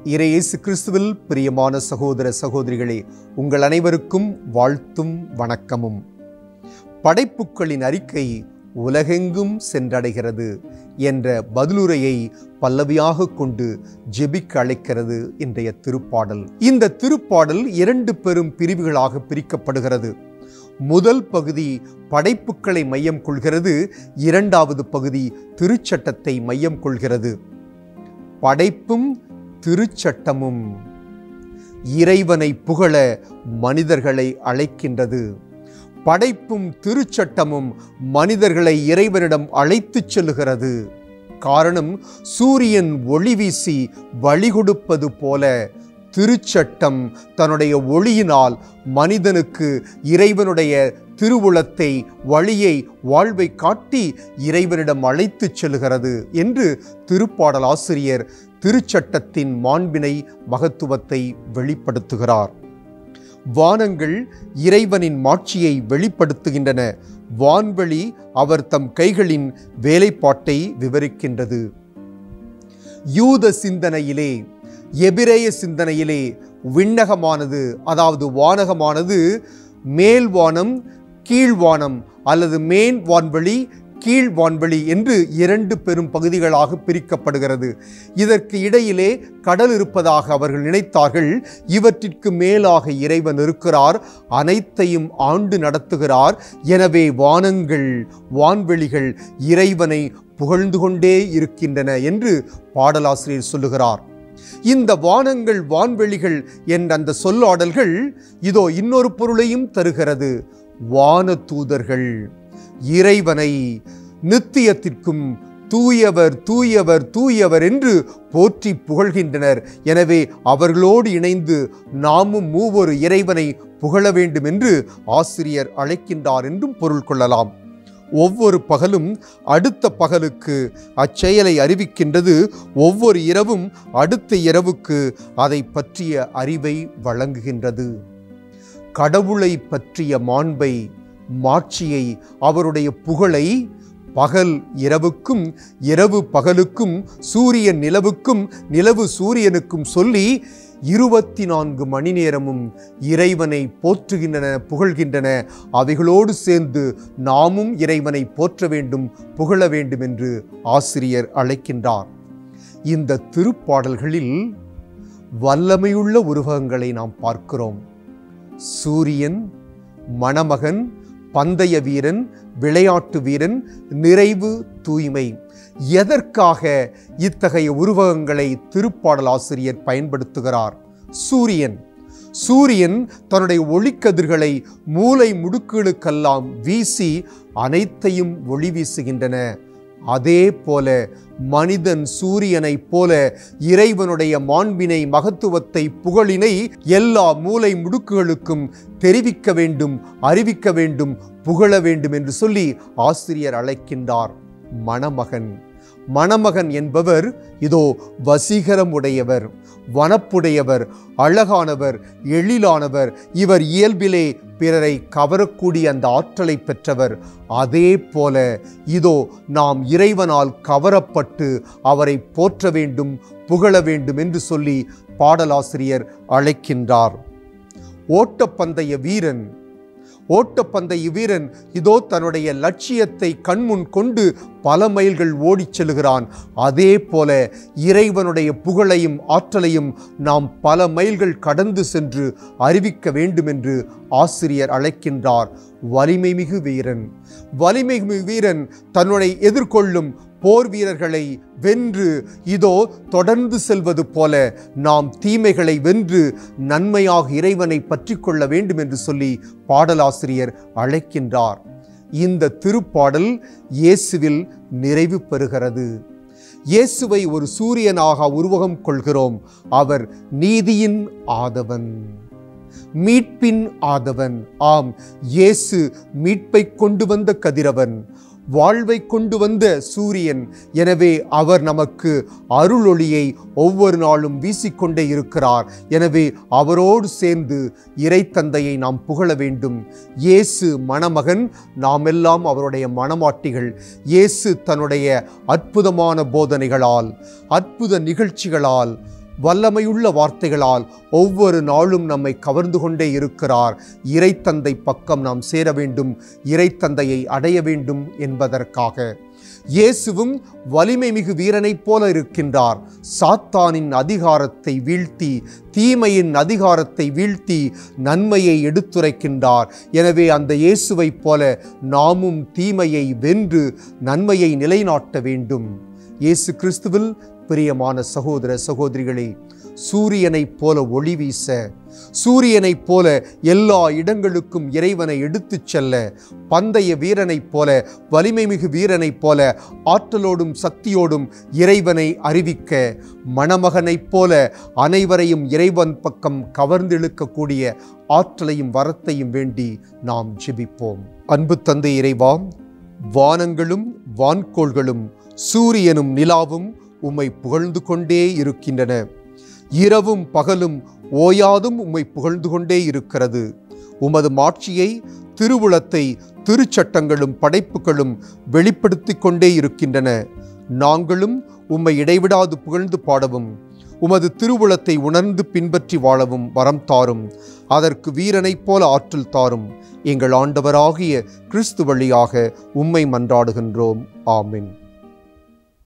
இறையேசு கிறிஸ்துவில் பிரியமான சகோதர சகோதரிகளே உங்கள் அனைவருக்கும் வாழ்த்தும் வணக்கமும் படைப்புக்களின் அறிக்கை உலகெங்கும் சென்றடைகிறது என்ற பதிலுரையை பல்லவியாக கொண்டு ஜெபிக்க அழைக்கிறது இன்றைய திருப்பாடல் இந்த திருப்பாடல் இரண்டு பெரும் பிரிவுகளாக பிரிக்கப்படுகிறது முதல் பகுதி படைப்புக்களை மையம் கொள்கிறது இரண்டாவது பகுதி திருச்சட்டத்தை மையம் கொள்கிறது படைப்பும் திருச்சட்டமும் இறைவனை புகழ மனிதர்களை அழைக்கின்றது படைப்பும் திருச்சட்டமும் மனிதர்களை இறைவனிடம் அழைத்துச் செல்லுகிறது காரணம் சூரியன் ஒளி வீசி வழி கொடுப்பது போல திருச்சட்டம் தன்னுடைய ஒளியினால் மனிதனுக்கு இறைவனுடைய திருவுளத்தை வழியை வாழ்வை காட்டி இறைவனிடம் அழைத்துச் செல்கிறது என்று திருப்பாடல் ஆசிரியர் திருச்சட்டத்தின் மாண்பினை மகத்துவத்தை வெளிப்படுத்துகிறார் வானங்கள் இறைவனின் மாட்சியை வெளிப்படுத்துகின்றன வான்வெளி அவர் தம் கைகளின் வேலைப்பாட்டை விவரிக்கின்றது யூத சிந்தனையிலே எபிரேய சிந்தனையிலே விண்ணகமானது அதாவது வானகமானது மேல்வானம் கீழ்வானம் அல்லது மேன் வான்வெளி கீழ் வான்வெளி என்று இரண்டு பெரும் பகுதிகளாக பிரிக்கப்படுகிறது இதற்கு இடையிலே கடல் இருப்பதாக அவர்கள் நினைத்தார்கள் இவற்றிற்கு மேலாக இறைவன் இருக்கிறார் அனைத்தையும் ஆண்டு நடத்துகிறார் எனவே வானங்கள் வான்வெளிகள் இறைவனை புகழ்ந்து கொண்டே இருக்கின்றன என்று பாடலாசிரியர் சொல்லுகிறார் இந்த வானங்கள் வான்வெளிகள் என்ற அந்த சொல்லாடல்கள் இதோ இன்னொரு பொருளையும் தருகிறது வான தூதர்கள் இறைவனை நித்தியத்திற்கும் தூயவர் தூயவர் தூயவர் என்று போற்றி புகழ்கின்றனர் எனவே அவர்களோடு இணைந்து நாமும் மூவொரு இறைவனை புகழ வேண்டும் என்று ஆசிரியர் அழைக்கின்றார் என்றும் பொருள் கொள்ளலாம் ஒவ்வொரு பகலும் அடுத்த பகலுக்கு அச்செயலை அறிவிக்கின்றது ஒவ்வொரு இரவும் அடுத்த இரவுக்கு அதை பற்றிய அறிவை வழங்குகின்றது கடவுளை பற்றிய மாண்பை மாட்சியை அவருடைய புகழை பகல் இரவுக்கும் இரவு பகலுக்கும் சூரியன் நிலவுக்கும் நிலவு சூரியனுக்கும் சொல்லி இருபத்தி நான்கு மணி நேரமும் இறைவனை போற்றுகின்றன புகழ்கின்றன அவைகளோடு சேர்ந்து நாமும் இறைவனை போற்ற வேண்டும் புகழ வேண்டும் என்று ஆசிரியர் அழைக்கின்றார் இந்த திருப்பாடல்களில் வல்லமையுள்ள உருவகங்களை நாம் பார்க்கிறோம் சூரியன் மணமகன் பந்தய வீரன் விளையாட்டு வீரன் நிறைவு தூய்மை எதற்காக இத்தகைய உருவகங்களை திருப்பாடல் ஆசிரியர் பயன்படுத்துகிறார் சூரியன் சூரியன் தன்னுடைய ஒளிக்கதிர்களை மூளை முடுக்குகளுக்கெல்லாம் வீசி அனைத்தையும் ஒளி வீசுகின்றன அதே போல மனிதன் சூரியனைப் போல இறைவனுடைய மாண்பினை மகத்துவத்தை புகழினை எல்லா மூளை முடுக்குகளுக்கும் தெரிவிக்க வேண்டும் அறிவிக்க வேண்டும் புகழ வேண்டும் என்று சொல்லி ஆசிரியர் அழைக்கின்றார் மணமகன் மணமகன் என்பவர் இதோ வசீகரம் உடையவர் வனப்புடையவர் அழகானவர் எழிலானவர் இவர் இயல்பிலே பிறரை கவரக்கூடிய அந்த ஆற்றலை பெற்றவர் அதே போல இதோ நாம் இறைவனால் கவரப்பட்டு அவரை போற்ற வேண்டும் புகழ வேண்டும் என்று சொல்லி பாடலாசிரியர் அழைக்கின்றார் ஓட்டப்பந்தய வீரன் ஓட்டப்பந்தய வீரன் இதோ தன்னுடைய லட்சியத்தை கண்முன் கொண்டு பல மைல்கள் ஓடிச் செல்கிறான் அதே போல இறைவனுடைய புகழையும் ஆற்றலையும் நாம் பல மைல்கள் கடந்து சென்று அறிவிக்க வேண்டும் என்று ஆசிரியர் அழைக்கின்றார் வலிமை மிகு வீரன் வலிமை மிகு வீரன் தன்னுடைய எதிர்கொள்ளும் போர் வீரர்களை வென்று இதோ தொடர்ந்து செல்வது போல நாம் தீமைகளை வென்று நன்மையாக இறைவனை பற்றி கொள்ள வேண்டும் என்று சொல்லி பாடலாசிரியர் அழைக்கின்றார் இந்த திருப்பாடல் இயேசுவில் நிறைவு பெறுகிறது இயேசுவை ஒரு சூரியனாக உருவகம் கொள்கிறோம் அவர் நீதியின் ஆதவன் மீட்பின் ஆதவன் ஆம் இயேசு மீட்பை கொண்டு வந்த கதிரவன் வாழ்வை கொண்டு வந்த சூரியன் எனவே அவர் நமக்கு அருளொளியை ஒவ்வொரு நாளும் வீசிக்கொண்டே இருக்கிறார் எனவே அவரோடு சேர்ந்து இறைத்தந்தையை நாம் புகழ வேண்டும் இயேசு மணமகன் நாம் எல்லாம் அவருடைய மணமாட்டிகள் இயேசு தன்னுடைய அற்புதமான போதனைகளால் அற்புத நிகழ்ச்சிகளால் வல்லமையுள்ள வார்த்தைகளால் ஒவ்வொரு நாளும் நம்மை கவர்ந்து கொண்டே இருக்கிறார் இறைத்தந்தை பக்கம் நாம் சேர வேண்டும் இறைத்தந்தையை அடைய வேண்டும் என்பதற்காக இயேசுவும் வலிமை மிகு வீரனைப் போல இருக்கின்றார் சாத்தானின் அதிகாரத்தை வீழ்த்தி தீமையின் அதிகாரத்தை வீழ்த்தி நன்மையை எடுத்துரைக்கின்றார் எனவே அந்த இயேசுவைப் போல நாமும் தீமையை வென்று நன்மையை நிலைநாட்ட வேண்டும் இயேசு கிறிஸ்துவில் பிரியமான சகோதர சகோதரிகளே சூரியனைப் போல ஒளி வீச சூரியனைப் போல எல்லா இடங்களுக்கும் இறைவனை எடுத்துச் செல்ல பந்தய வீரனைப் போல வலிமை மிகு வீரனைப் போல ஆற்றலோடும் சக்தியோடும் இறைவனை அறிவிக்க மணமகனைப் போல அனைவரையும் இறைவன் பக்கம் கவர்ந்திழுக்கக்கூடிய ஆற்றலையும் வரத்தையும் வேண்டி நாம் ஜெபிப்போம் அன்பு தந்தை இறைவா வானங்களும் வான்கோள்களும் சூரியனும் நிலாவும் உம்மை புகழ்ந்து கொண்டே இருக்கின்றன இரவும் பகலும் ஓயாதும் உம்மை புகழ்ந்து கொண்டே இருக்கிறது உமது மாட்சியை திருவுளத்தை திருச்சட்டங்களும் படைப்புகளும் வெளிப்படுத்திக் கொண்டே இருக்கின்றன நாங்களும் உம்மை இடைவிடாது புகழ்ந்து பாடவும் உமது திருவுளத்தை உணர்ந்து பின்பற்றி வாழவும் வரம் தாரும் அதற்கு வீரனைப் போல ஆற்றல் தாரும் எங்கள் ஆண்டவராகிய கிறிஸ்து வழியாக உம்மை மன்றாடுகின்றோம் ஆமென்